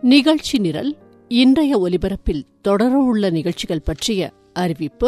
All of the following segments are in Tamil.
நிகழ்ச்சி நிரல் இன்றைய ஒலிபரப்பில் தொடரவுள்ள நிகழ்ச்சிகள் பற்றிய அறிவிப்பு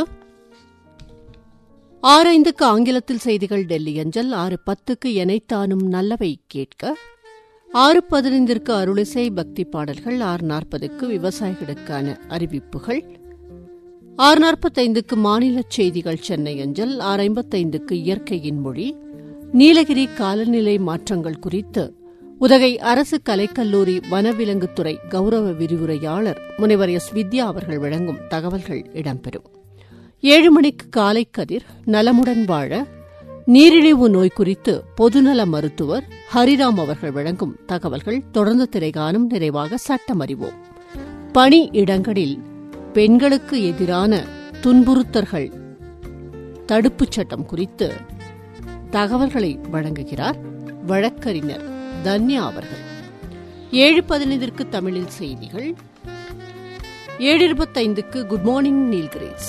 ஆறு ஐந்துக்கு ஆங்கிலத்தில் செய்திகள் டெல்லி அஞ்சல் ஆறு பத்துக்கு எனைத்தானும் நல்லவை கேட்க ஆறு பதினைந்திற்கு அருளிசை பக்தி பாடல்கள் ஆறு நாற்பதுக்கு விவசாயிகளுக்கான அறிவிப்புகள் ஆறு நாற்பத்தைந்துக்கு மாநில செய்திகள் சென்னை அஞ்சல் ஆறு ஐம்பத்தைந்துக்கு இயற்கையின் மொழி நீலகிரி காலநிலை மாற்றங்கள் குறித்து உதகை அரசு கலைக்கல்லூரி வனவிலங்குத்துறை கௌரவ விரிவுரையாளர் முனைவர் எஸ் வித்யா அவர்கள் வழங்கும் தகவல்கள் இடம்பெறும் ஏழு மணிக்கு காலை கதிர் நலமுடன் வாழ நீரிழிவு நோய் குறித்து பொதுநல மருத்துவர் ஹரிராம் அவர்கள் வழங்கும் தகவல்கள் தொடர்ந்து திரைகாணும் நிறைவாக சட்டம் அறிவோம் பணி இடங்களில் பெண்களுக்கு எதிரான துன்புறுத்தல்கள் தடுப்புச் சட்டம் குறித்து தகவல்களை வழங்குகிறார் வழக்கறிஞர் தன்யா அவர்கள் ஏழு பதினைந்திற்கு தமிழில் செய்திகள் ஏழு இருபத்தைந்துக்கு குட் மார்னிங் நீல்கிரேஸ்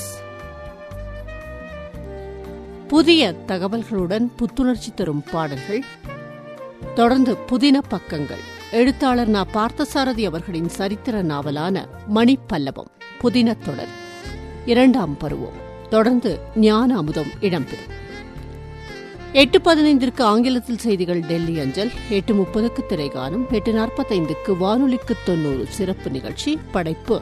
புதிய தகவல்களுடன் புத்துணர்ச்சி தரும் பாடல்கள் தொடர்ந்து புதின பக்கங்கள் எழுத்தாளர் நா பார்த்தசாரதி அவர்களின் சரித்திர நாவலான மணிப்பல்லவம் புதின தொடர் இரண்டாம் பருவம் தொடர்ந்து ஞான அமுதம் இடம்பெறும் எட்டு பதினைந்திற்கு ஆங்கிலத்தில் செய்திகள் டெல்லி அஞ்சல் எட்டு முப்பதுக்கு திரைகாணும் எட்டு நாற்பத்தைந்துக்கு வானொலிக்கு தொன்னூறு சிறப்பு நிகழ்ச்சி படைப்பு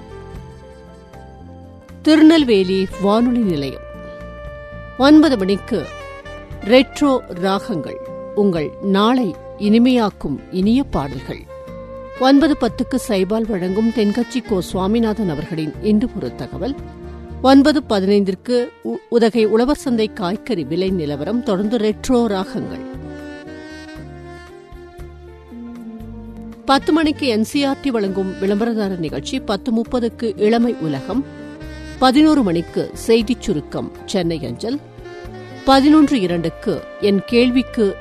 திருநெல்வேலி வானொலி நிலையம் ஒன்பது மணிக்கு ரெட்ரோ ராகங்கள் உங்கள் நாளை இனிமையாக்கும் இனிய பாடல்கள் ஒன்பது பத்துக்கு சைபால் வழங்கும் தென்கட்சி கோ சுவாமிநாதன் அவர்களின் இன்று ஒரு தகவல் ஒன்பது பதினைந்திற்கு உதகை உழவர் சந்தை காய்கறி விலை நிலவரம் தொடர்ந்து ரெட்ரோ ராகங்கள் பத்து மணிக்கு என்சிஆர்டி வழங்கும் விளம்பரதார நிகழ்ச்சி பத்து முப்பதுக்கு இளமை உலகம் பதினோரு மணிக்கு செய்திச் சுருக்கம் சென்னை அஞ்சல் பதினொன்று இரண்டுக்கு என் கேள்விக்கு